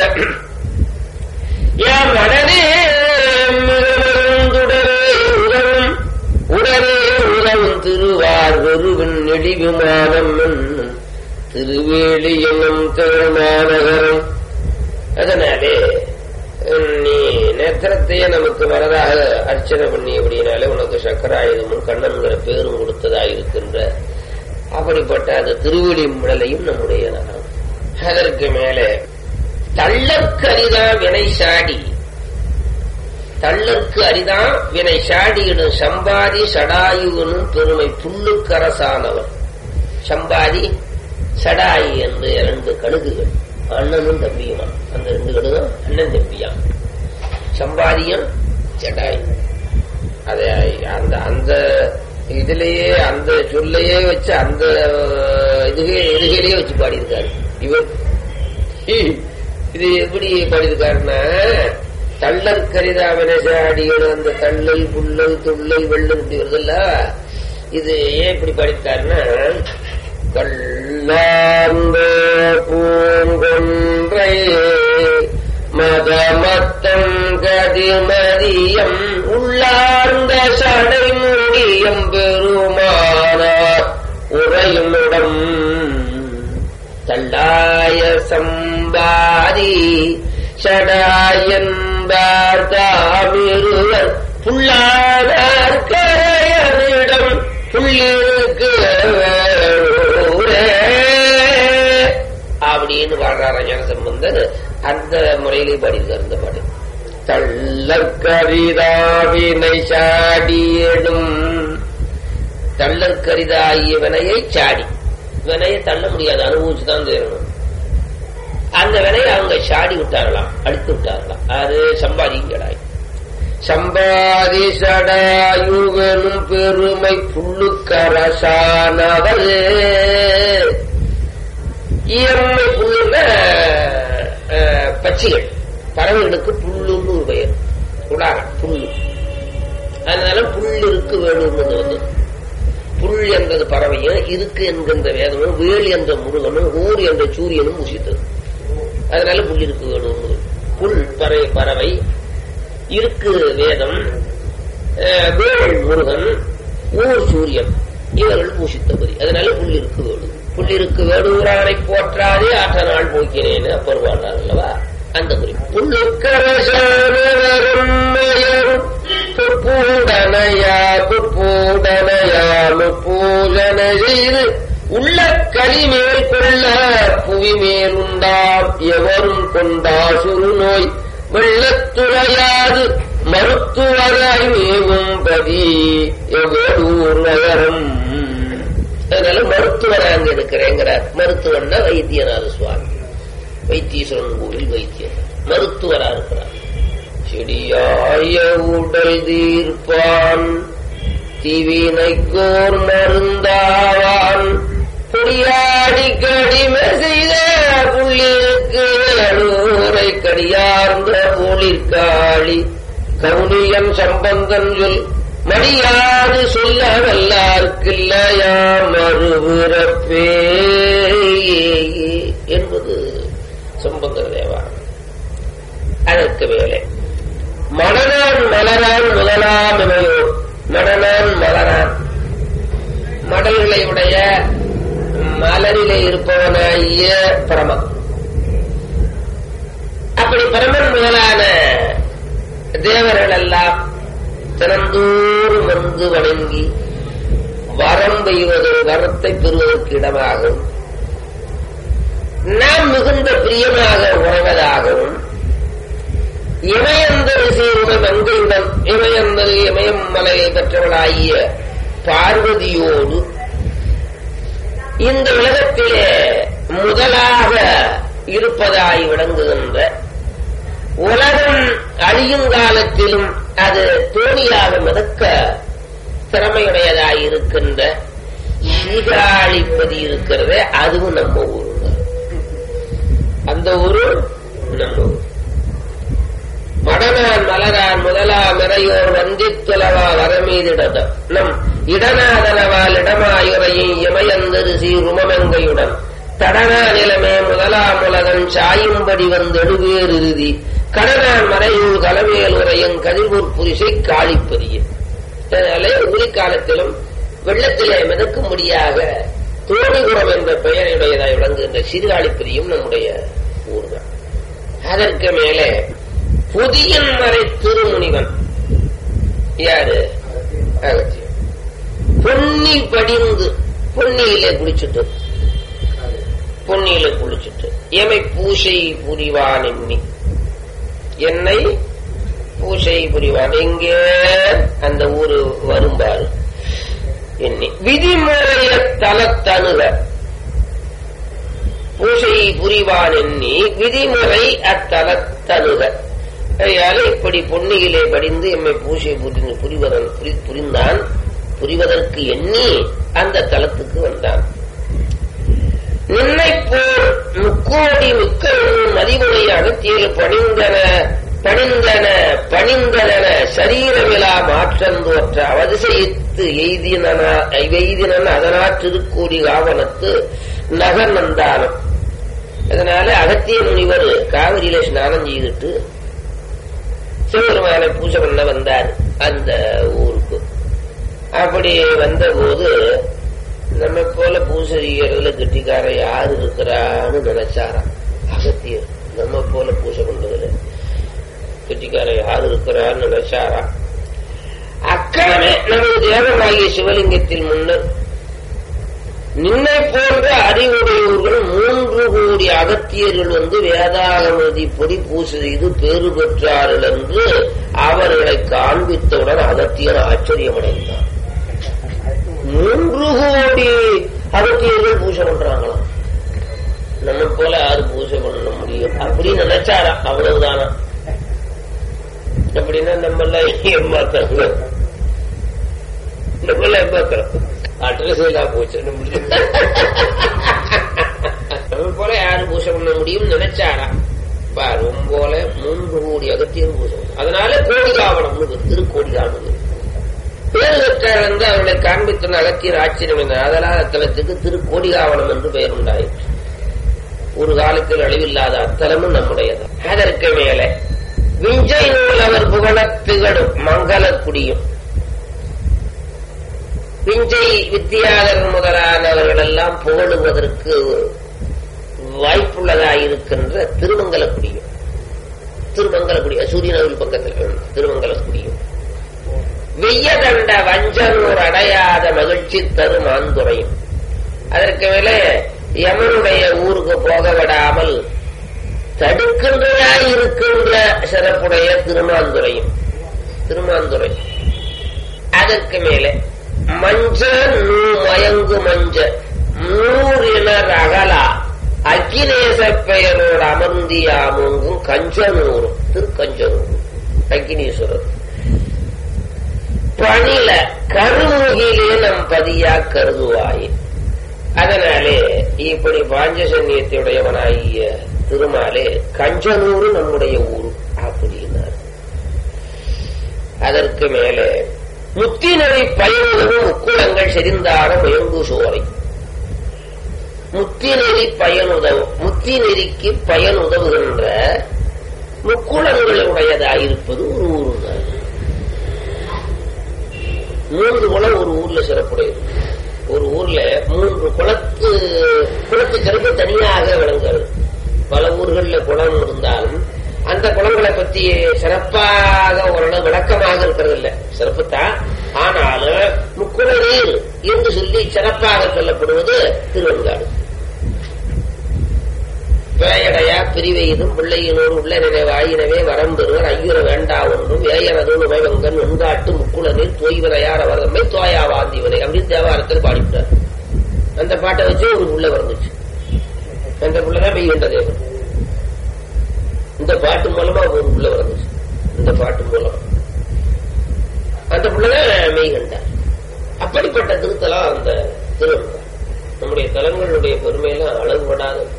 என் மடனே மிகுமருந்துடனே உதவும் உடனே உதவும் திருவார் வெறுவின் நெடிவுமானம் என்னும் திருவேலி என்னும் திருமாநகரம் அதனாலே நீ நேத்திரத்தையே நமக்கு வரதாக அர்ச்சனை பண்ணி அப்படின்னாலே உனக்கு சக்கராயுதமும் கண்ணன்கிற பேரும் கொடுத்ததாக இருக்கின்ற அப்படிப்பட்ட அந்த திருவடி மிடலையும் நம்முடைய நகரம் அதற்கு மேலே தள்ளற்கு அரிதா வினை சாடி தள்ளற்கு அரிதா வினை சாடியிடும் சம்பாதி சடாயுவனும் பெருமை புல்லுக்கரசானவன் சம்பாதி சடாயி என்று இரண்டு கடுகுகள் அண்ணனும் தம்பியுமா அந்த ரெண்டு கடுகும் அண்ணன் தம்பியா சம்பாதியம் சடாயி அதை அந்த அந்த இதுலயே அந்த சொல்லையே வச்சு அந்த இதுகே எதுகையிலேயே வச்சு பாடியிருக்காரு இவர் இது எப்படி பாடியிருக்காருன்னா தள்ளல் கரிதா வினசாடியோட அந்த தள்ளல் புல்லல் துள்ளல் வெள்ளல் இப்படி வருதுல்ல இது ஏன் இப்படி பாடியிருக்காருன்னா கல்லாந்த பூங்கொன்றை மதமத்தம் கதிமதியம் உள்ளார்ந்த சடை முடியம் பெருமானார் உறையுமிடம் தள்ளாய சம்பாதி சடாயன்பார் தாமிருவர் புல்லானார் கரையனிடம் புள்ளிருக்கு அப்படின்னு பாடுறாரு ஞான சம்பந்தர் அந்த முறையிலே பாடியிருக்கார் இந்த பாடு தள்ளற்கரிதாவினை சாடியிடும் தள்ளற்கரிதாகிய வினையை சாடி வினையை தள்ள முடியாது அனுபவிச்சுதான் தேரணும் அந்த வினையை அவங்க சாடி விட்டார்களாம் அடித்து விட்டார்களாம் அது சம்பாதிக்கடாய் சம்பாதி சடாயுவனும் பெருமை புல்லுக்கரசானவர் இயம்மை புல்லுன பச்சிகள் பறவைகளுக்கு புல்லுன்னு ஒரு பெயர் உடாரம் புல்லு அதனால புல் இருக்கு வேணும்னு வந்து புல் என்றது பறவையும் இருக்கு என்கின்ற வேதமும் வேல் என்ற முருகனும் ஊர் என்ற சூரியனும் முசித்தது அதனால புல் இருக்கு வேணும்னு புல் பறவை பறவை இருக்கு வேதம் வேள் முருகன் ஊர் சூரியன் இவர்கள் பூசித்தபதி அதனால புள்ளிருக்கு வேடு புள்ளிருக்கு வேடுகிறானை போற்றாதே ஆற்ற நாள் போக்கிறேன்னு அப்பர் வாழ்றார் அல்லவா அந்த குறிப்பு புற்பூடனையா புற்பூடனையா முப்பூஜன செய்து உள்ள களிமேல் கொள்ள புவி மேலுண்டாம் எவரும் கொண்டா சுரு நோய் வெள்ளத்துறையாது மருத்துவராய் மேவும் பதி எவ்வளூர் நகரம் அதனால மருத்துவரை அங்க இருக்கிறேங்கிறார் மருத்துவன்னா வைத்தியநாத சுவாமி வைத்தீஸ்வரன் கோவில் வைத்தியர் மருத்துவரா இருக்கிறார் செடியாய உடல் தீர்ப்பான் தீவினைக்கோர் மருந்தாவான் பொடியாடி கடிமை செய்த புள்ளிருக்கு அழூரை கடியார்ந்த ஒளிர்காளி கவுனியன் சம்பந்தன் சொல் மடியாது சொல்ல வல்லார்க்கில்லையா மறுபிறப்பே என்பது சம்பந்த தேவா அதற்கு மேலே மணனான் மலரான் முதலாம் இமையோர் மணனான் மலரான் மடல்களை உடைய மலரிலே இருப்பவனாகிய பிரமன் அப்படி பிரமன் முதலான தேவர்கள் எல்லாம் தினந்தோறும் வந்து வணங்கி வரம் பெய்வது வரத்தை பெறுவதற்கு இடமாகும் நாம் மிகுந்த பிரியமாக உழைவதாகவும் இமயந்தல் சீருமை மங்கையுடன் இமயந்தல் இமயம் மலையை பெற்றவளாகிய பார்வதியோடு இந்த உலகத்திலே முதலாக இருப்பதாய் விளங்குகின்ற உலகம் அழியும் காலத்திலும் அது தோணியாக மிதக்க திறமையுடையதாய் இருக்கின்ற சீகாழிப்பதி இருக்கிறதே அதுவும் நம்ம ஊருங்க அந்த ஊரு நம்ம ஊர் மடனான் மலரான் முதலா மிறையோர் வந்தித்துலவா வரமீதிடத நம் இடநாதனவால் இடமாயுரையும் இமயந்தரு சீருமமெங்கையுடன் தடனா நிலமே முதலாம் உலகன் சாயும்படி வந்தெழுவேர் இறுதி கடனான் மறையூர் கலமையல் உரையும் கதிர்பூர் புரிசை காளிப்பதியும் அதனாலே உரிக்காலத்திலும் வெள்ளத்திலே மிதக்கும்படியாக தோணிகுரம் என்ற பெயருடையதாய் விளங்குகின்ற சிறுகாளிப்பதியும் நம்முடைய ஊர்தான் அதற்கு மேலே புதியன் மறை திருமுனிவன் யாரு அகத்தியன் பொன்னி படிந்து பொன்னியிலே குளிச்சுட்டு பொன்னியில குளிச்சுட்டு எமை பூசை புரிவான் எண்ணி என்னை பூசை புரிவான் எங்கே அந்த ஊரு வரும்பாரு எண்ணி விதிமுறைய தலத்தணுக பூசை புரிவான் எண்ணி விதிமுறை அத்தலத்தணுக அதனால இப்படி பொன்னியிலே படிந்து எம்மை பூசை புரிந்து புரிவதன் புரி- புரிந்தான் புரிவதற்கு எண்ணி அந்த தலத்துக்கு வந்தான் நின்னை போல் முக்கோடி மிக்க மதிமுறை அகத்தியில் பணிந்தன பணிந்தன பணிந்தன சரீரமிலா மாற்றம் தோற்ற அவதிசயித்து எய்தினன எய்தினன் அதனால் திருக்கோடி காவனத்து நகர் நந்தானம் அதனால அகத்திய முனிவர் காவிரியில ஸ்நானம் செய்துட்டு சிவபெருமானை பூஜை பண்ண வந்தார் அந்த ஊருக்கு அப்படி வந்தபோது நம்ம போல பூசரிகிறதுல கெட்டிக்கார யாரு இருக்கிறான்னு நினைச்சாராம் அகத்தியர் நம்ம போல பூஜை பண்றதுல கெட்டிக்கார யாரு இருக்கிறான்னு நினைச்சாராம் அக்கடமே நமது தேவமாகிய சிவலிங்கத்தில் முன்னர் நின்னை போன்ற அறிவுடையவர்கள் மூன்று கோடி அகத்தியர்கள் வந்து வேதாகமதி பொடி பூசை செய்து பேறு பெற்றார்கள் என்று அவர்களை காண்பித்தவுடன் அகத்தியர் ஆச்சரியமடைந்தார் மூன்று கோடி அகத்தியர்கள் பூஜை பண்றாங்களாம் நம்ம போல யாரு பூஜை பண்ண முடியும் அப்படின்னு நினைச்சாரா அவ்வளவுதானா அப்படின்னா நம்மள ஏமாத்தாங்க நம்மள ஏமாத்துறோம் அட்ரஸ் எல்லாம் போச்சு நம்ம போல யாரு பூஜை பண்ண முடியும் நினைச்சாரா பாரு போல மூன்று கோடி அகத்தியம் பூஜை பண்ணு. அதனால கோடி காவணம்னு திருக்கோடி காவணம் பேரு பெற்றார் வந்து அவர்களை காண்பித்தன அகத்தியர் ஆச்சரியம் என்ன அதனால் அத்தலத்துக்கு திருக்கோடிகாவனம் என்று பெயர் உண்டாயிற்று ஒரு காலத்தில் அழிவில்லாத அத்தலமும் நம்முடையது அதற்கு மேலே விஞ்சை நூல் அவர் புகழத் திகழும் மங்களக்குடியும் விஞ்சை வித்தியாதர் முதலானவர்கள் எல்லாம் புகழுவதற்கு வாய்ப்புள்ளதாயிருக்கின்ற திருமங்கலக்குடியும் திருமங்கலக்குடி சூரியனவில் பக்கத்தில் திருமங்கலக்குடியும் வெய்யதண்ட வஞ்சனூர் அடையாத மகிழ்ச்சி தரும் ஆந்துரையும் அதற்கு மேலே யமனுடைய ஊருக்கு போக விடாமல் தடுக்கின்றதாய் இருக்கின்ற சிறப்புடைய திருமாந்துரையும் திருமாந்துரை அதற்கு மேலே மஞ்ச நூ மயங்கு மஞ்ச நூறினர் அகலா அக்கினேச பெயரோடு அமர்ந்தியாமுங்கும் கஞ்சனூரும் திருக்கஞ்சனூரும் அக்கினீஸ்வரர் பணில கருமுகிலே நம் பதியா கருதுவாயே அதனாலே இப்படி பாஞ்சசன்யத்தையுடையவனாகிய திருமாலே கஞ்சனூரு நம்முடைய ஊரு அப்படின்னார் அதற்கு மேலே முத்தினரை பயனுதவும் முக்குளங்கள் செறிந்தார முயங்கு சோலை முத்திநெறி பயனுதவும் முத்தி நெறிக்கு பயனுதவுகின்ற முக்குளங்களுடையதாயிருப்பது ஒரு ஊருங்க மூன்று குளம் ஒரு ஊர்ல சிறப்புடையது ஒரு ஊர்ல மூன்று குளத்து குளத்து சிறப்பு தனியாக விளங்குறது பல ஊர்களில் குளம் இருந்தாலும் அந்த குளங்களை பத்தி சிறப்பாக ஓரளவு விளக்கமாக இருக்கிறது இல்ல சிறப்பு தான் ஆனாலும் முக்குள நீர் என்று சொல்லி சிறப்பாக சொல்லப்படுவது திருவெண்காடு வேயடையா பிரிவெய்தும் பிள்ளையினோடு உள்ள நினைவாயினவே வரம்பெறுவர் ஐயுற வேண்டா ஒன்றும் வேயனது உமைவங்கன் வெண்காட்டு முக்குள நீர் தோய்வதையார் அவர்தம்மை தோயாவாந்திவனை அப்படின்னு தேவாரத்தில் பாடிவிட்டார் அந்த பாட்டை வச்சு ஒரு புள்ள வந்துச்சு அந்த புள்ளதான் மெய்கின்ற தேவன் இந்த பாட்டு மூலமா ஒரு புள்ள வந்துச்சு இந்த பாட்டு மூலமா அந்த புள்ளதான் மெய்கண்டார் அப்படிப்பட்ட திருத்தலம் அந்த திருவண்ணா நம்முடைய தலங்களுடைய பெருமையெல்லாம் அளவுபடாதது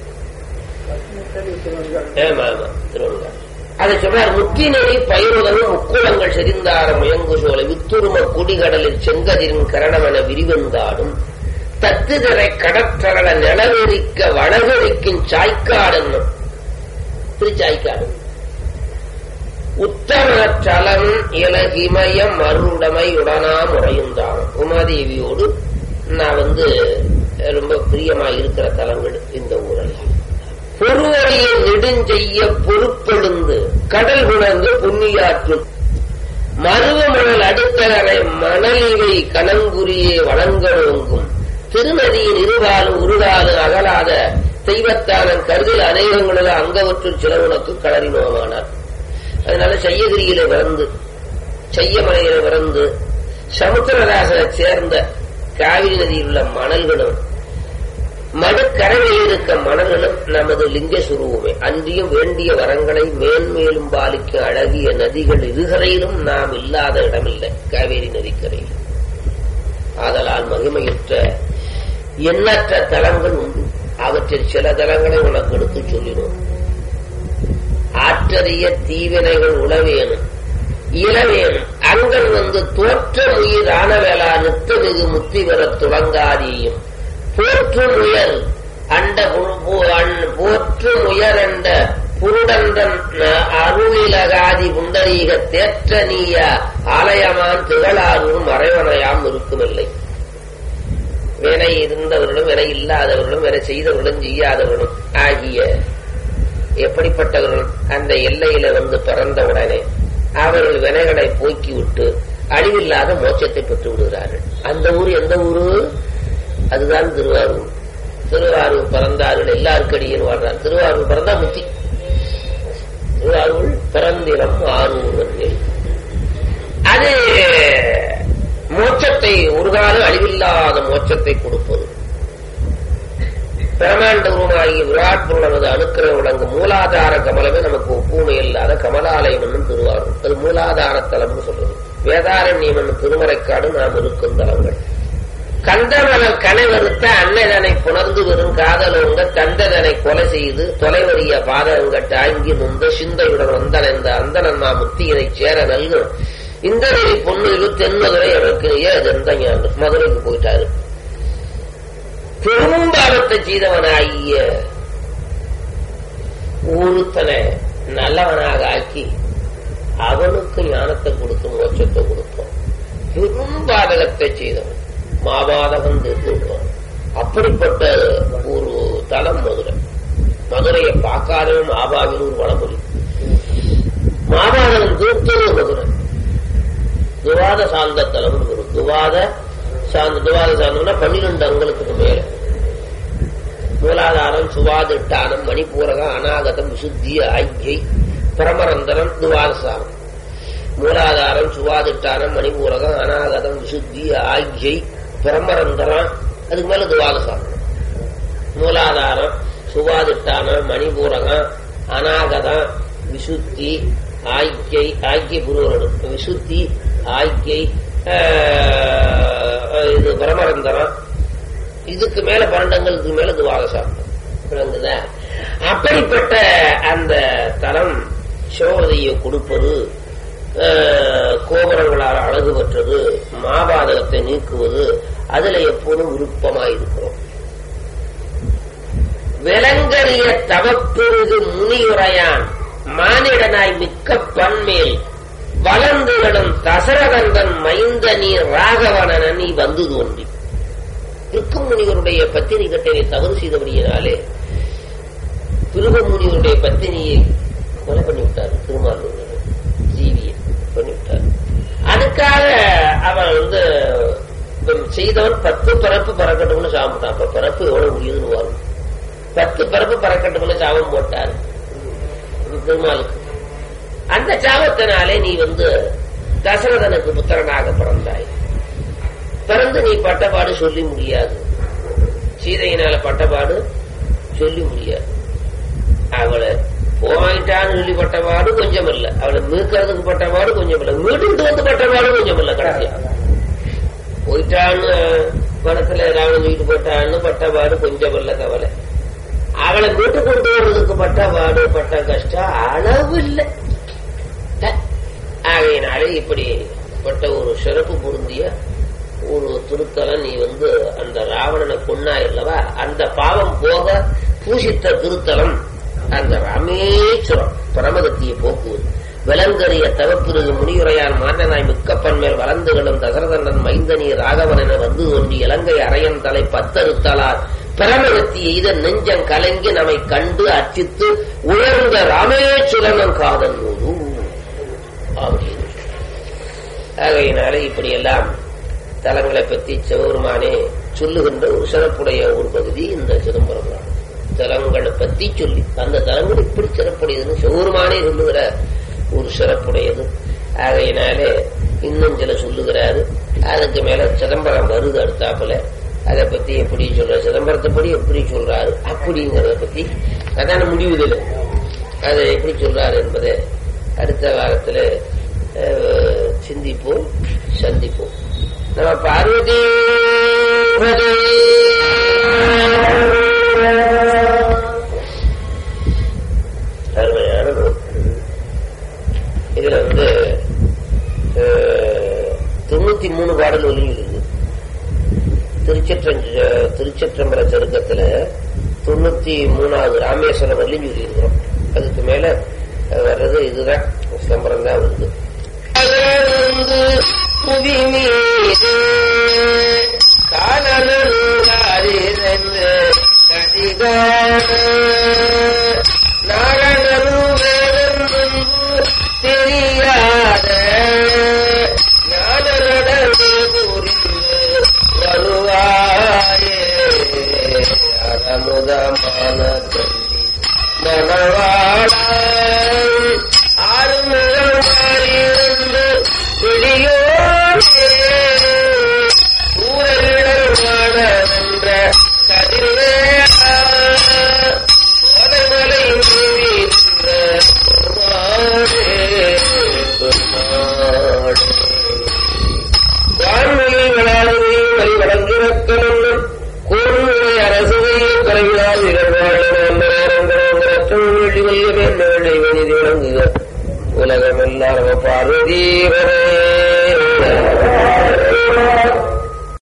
ஆமா ஆமா திருவண்ணா அதை சொன்னார் முத்தினரை பயிருதலும் முக்குளங்கள் செறிந்தார முயங்கு சோலை வித்துரும குடிகடலில் செங்கதிரின் கரணமென விரிவந்தாடும் தத்துதரை கடற்றகல நிலவெறிக்க வடகரிக்கும் சாய்க்காடுன்னு திருச்சாய்க்காடு உத்தமச்சலம் இலகிமயம் மருடமை உடனா முறையுந்தான் உமாதேவியோடு நான் வந்து ரொம்ப பிரியமா இருக்கிற தலங்கள் இந்த ஊரெல்லாம் பொருவழியை நெடுஞ்செய்ய பொறுப்பெழுந்து கடல் உணர்ந்து புண்ணியாற்று மருவமணல் அடுத்தகரை மணலிவை கணங்குரியே வழங்கோங்கும் திருநதியின் இருபாலும் உருகாலும் அகலாத தெய்வத்தானன் கருதில் அநேகங்களில் அங்கவற்றுள் சிலவுனக்கு களறினோமானார் அதனால செய்யகிரியில பிறந்து செய்யமலையில பிறந்து சமுத்திரராசனை சேர்ந்த காவிரி நதியில் உள்ள மணல்களும் மடுக்கரவில் இருக்க மணல்களும் நமது லிங்க சுருவமே அன்றியும் வேண்டிய வரங்களை மேன்மேலும் பாலிக்கும் அழகிய நதிகள் இருகரையிலும் நாம் இல்லாத இடமில்லை காவேரி நதிக்கரையில் ஆதலால் மகிமையுற்ற எண்ணற்ற தலங்கள் உண்டு அவற்றில் சில தலங்களை உனக்கு எடுத்து சொல்லினோம் ஆற்றறிய தீவினைகள் உளவேனும் இளவேனும் அங்கன் வந்து தோற்ற உயிர் ஆனவேளா நித்த மிகு முத்தி பெறத் துவங்காதியும் போற்று முயல் அண்ட போற்று முயர் அண்ட புருடந்தன் அருளிலகாதி புண்டரீக தேற்ற நீய ஆலயமான் திகழாரும் மறைவனையாம் இருக்குமில்லை வினை இருந்தவர்களும் வினை இல்லாதவர்களும் வினை செய்தவர்களும் செய்யாதவர்களும் ஆகிய எப்படிப்பட்டவர்கள் அந்த எல்லையில வந்து பிறந்தவுடனே அவர்கள் வினைகளை போக்கிவிட்டு அழிவில்லாத மோட்சத்தை பெற்று விடுகிறார்கள் அந்த ஊர் எந்த ஊரு அதுதான் திருவாரூர் திருவாரூர் பிறந்தார்கள் எல்லாருக்கடியில் வாழ்றார் திருவாரூர் பிறந்தா முத்தி திருவாரூர் பிறந்திடம் ஆரூர் அது மோட்சத்தை ஒரு காலம் அழிவில்லாத மோட்சத்தை கொடுப்பது பிரமாண்டபுரமாகிய விராட் புரணமது அணுக்கிற விளங்கு மூலாதார கமலமே நமக்கு ஒப்புமை இல்லாத கமலாலயம் என்னும் திருவாரூர் அது மூலாதார தலம்னு சொல்றது வேதாரண்யம் என்னும் திருமறைக்காடு நாம் இருக்கும் தலங்கள் கந்தமலர் கனைவருத்த அன்னைதனை புணர்ந்து வரும் காதலோங்க தந்ததனை கொலை செய்து தொலைவரிய பாதகங்கட்ட ஆங்கி நுந்த சிந்தையுடன் வந்தனந்த அந்தனன் மா முத்தியினை சேர நல்கும் இந்த நெறி பொன்னிலு தென்மதுரை எனக்கு எந்த ஞானம் மதுரைக்கு போயிட்டாரு பெரும்பாலத்தை செய்தவனாகிய ஒருத்தனை நல்லவனாக ஆக்கி அவனுக்கு ஞானத்தை கொடுத்து மோட்சத்தை கொடுத்தோம் பெரும்பாதகத்தை செய்தவன் மாபாதகம் தீர்த்துடுவான் அப்படிப்பட்ட ஒரு தலம் மதுரை மதுரையை பார்க்காதவன் மாபாவின் ஒரு வளமொழி மாபாதகம் தீர்த்தது மதுரை துவாத சார்ந்த தலம் ஒரு துவாத சார்ந்த துவாத சார்ந்தம்னா பன்னிரெண்டு அங்களுக்கு மேல மூலாதாரம் சுவாதிட்டானம் மணிப்பூரகம் அநாகதம் விசுத்தி ஐக்கியை பிரமரந்தரம் துவாதசாரம் மூலாதாரம் சுவாதிட்டானம் மணிபூரகம் அநாகதம் விசுத்தி ஆகியை பிரம்மரந்தரம் அதுக்கு மேல துவாதசாரம் மூலாதாரம் சுவாதிட்டானம் மணிபூரகம் அநாகதம் விசுத்தி ஆக்கியை ஆக்கிய புருவரடு விசுத்தி ஆக்கியை இது பிரமரந்தரம் இதுக்கு மேல பன்னெண்டங்கள் இதுக்கு மேல துவாக சாப்பிடும் விளங்குதா அப்படிப்பட்ட அந்த தலம் சோதனையை கொடுப்பது அஹ், கோபுரங்களால் அழகு பெற்றது மாபாதகத்தை நீக்குவது அதுல எப்போதும் விருப்பமாயிருக்கிறோம் விலங்கறிய தவப்பெருது முனியுரையான் மானிடனாய் மிக்க பன்மேல் வளர்ந்துகளும் தசரகந்தன் மைந்த நீ ராகவனன நீ வந்து தோன்றி இருக்கும் முனிவருடைய பத்தினி கட்டளை தவறு செய்தபடியினாலே பிருக முனிவருடைய பத்தினியை கொலை பண்ணி விட்டார் திருமாலூர் ஜீவியை பண்ணி விட்டார் அதுக்காக அவன் வந்து இவன் செய்தவன் பத்து பிறப்பு பறக்கட்டும்னு சாப்பிட்டான் அப்ப பிறப்பு எவ்வளவு முடியுதுன்னு வரும் பத்து பிறப்பு பறக்கட்டும்னு சாபம் போட்டார் திருமாலுக்கு அந்த சாபத்தினாலே நீ வந்து தசரதனுக்கு புத்திரனாக பிறந்தாய் பிறந்து நீ பட்டபாடு சொல்லி முடியாது சீதையினால பட்டபாடு சொல்லி முடியாது அவளை போயிட்டான்னு சொல்லி பட்டபாடு கொஞ்சம் இல்ல அவளை மீட்கிறதுக்கு பட்டபாடு கொஞ்சம் இல்ல மீட்டுக்கிட்டு வந்து பட்டபாடு கொஞ்சம் இல்ல கடைசியா போயிட்டான்னு படத்துல ராவணன் தூக்கிட்டு போயிட்டான்னு பட்டபாடு கொஞ்சம் இல்ல கவலை அவளை மீட்டு கொண்டு வர்றதுக்கு பட்ட பாடு பட்ட கஷ்டம் அளவு இல்லை ஆகையினாலே இப்படிப்பட்ட ஒரு சிறப்பு பொருந்திய ஒரு திருத்தலம் நீ வந்து அந்த ராவணனை கொன்னாயில்லவா அந்த பாவம் போக பூசித்த திருத்தலம் அந்த ராமேஸ்வரம் பரமகத்தியை போக்குவது விலங்கறிய தவப்பிருகு முனியுரையால் மாண்டனாய் மிக்கப்பன் மேல் வளர்ந்துகளும் தசரதன் மைந்தனி ராகவன் என வந்து தோன்றி இலங்கை அரையன் தலை பத்தறுத்தலால் பரமகத்தி எய்த நெஞ்சம் கலங்கி நம்மை கண்டு அர்ச்சித்து உயர்ந்த ராமேஸ்வரனும் காதல் நூறு அப்படின்னு ஆகையினாலே இப்படியெல்லாம் தலங்களை பற்றி சிவபெருமானே சொல்லுகின்ற ஒரு சிறப்புடைய ஒரு பகுதி இந்த சிதம்பரம் புராணம். தலங்களை பத்தி சொல்லி அந்த தலங்கள் இப்படி சிறப்புடையதுன்னு சிவபெருமானே சொல்லுகிற ஒரு சிறப்புடையது ஆகையினாலே இன்னும் சில சொல்லுகிறாரு அதுக்கு மேல சிதம்பரம் வருது அடுத்தாப்புல அதை பத்தி எப்படி சொல்ற சிதம்பரத்தை படி எப்படி சொல்றாரு அப்படிங்கறத பத்தி அதான முடிவுதல் அதை எப்படி சொல்றாரு என்பதை அடுத்த காலத்துல அஹ், சிந்திப்போம் சந்திப்போம் நம்ம பார்வதி அருமையான நூல். இதுல வந்து அஹ், தொண்ணூத்தி மூணு பாடல் ஒலியுது திருச்சற்ற திருச்சற்றம்பல சருக்கத்துல தொண்ணூத்தி மூணாவது ராமேஸ்வரம் வரலையும் சொல்லியிருக்கிறோம் அதுக்கு மேல அஹ், வர்றது இதுதான் சிதம்பரம் தான் வருது அகர்ந்து புவி மீது காணலருங்காரிரந்து கடிகார நாரணனும் வேதன் தெரியாத ஞானநடனே புரிந்து வருவாயே அகமுதமான கல்வி மணவாளாய் ஆறுமுகமாயிருந்து வெளியோடே சூரனிடம் வாழவென்ற கதிர்வேளா கோதைமலை மீறின்ற பெருமாளே, பெருமாளே. வான்மொழிகளாலுமே வழி வழங்கிறக்கணும் கூர்முறை அரசுகையில் குறைவினால் இரண்டாயிரம் வேண்டி வல்லுமே மேடை வனிதி விளங்குக உலகமெல்லாம் பார்வதீவரே